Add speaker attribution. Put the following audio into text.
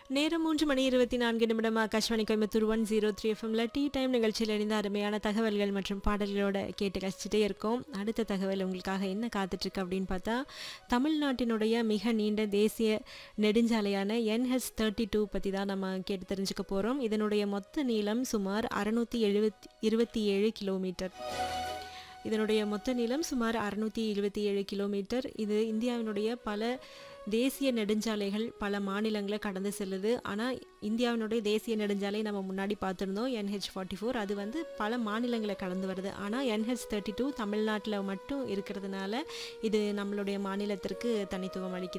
Speaker 1: நேரம் மூன்று மணி இருபத்தி நான்கு நிமிடம் Akashvani Coimbatore one zero three எஃப்எம்ல டீ டைம் நிகழ்ச்சியில் இணைந்த அருமையான தகவல்கள் மற்றும் பாடல்களோட கேட்டு கழிச்சிட்டே இருக்கோம் அடுத்த தகவல் உங்களுக்காக என்ன காத்துட்ருக்கு அப்படின்னு பார்த்தா தமிழ்நாட்டினுடைய மிக நீண்ட தேசிய நெடுஞ்சாலையான என்ஹெச் தேர்ட்டி டூ பற்றி தான் நம்ம கேட்டு தெரிஞ்சுக்க போகிறோம் இதனுடைய மொத்த நீளம் சுமார் அறுநூற்றி எழுபத்தி இருபத்தி ஏழு கிலோமீட்டர் இதனுடைய மொத்த நீளம் சுமார் அறுநூற்றி இருபத்தி ஏழு கிலோமீட்டர் இது இந்தியாவினுடைய பல தேசிய நெடுஞ்சாலைகள் பல மாநிலங்களை கடந்து செல்லுது ஆனால் இந்தியாவினுடைய தேசிய நெடுஞ்சாலை நம்ம முன்னாடி பார்த்துருந்தோம் என்ஹெச் ஃபார்ட்டி ஃபோர் அது வந்து பல மாநிலங்களை கடந்து வருது ஆனால் என்ஹெச் தேர்ட்டி டூ தமிழ்நாட்டில் மட்டும் இருக்கிறதுனால இது நம்மளுடைய மாநிலத்திற்கு தனித்துவம் அளிக்குது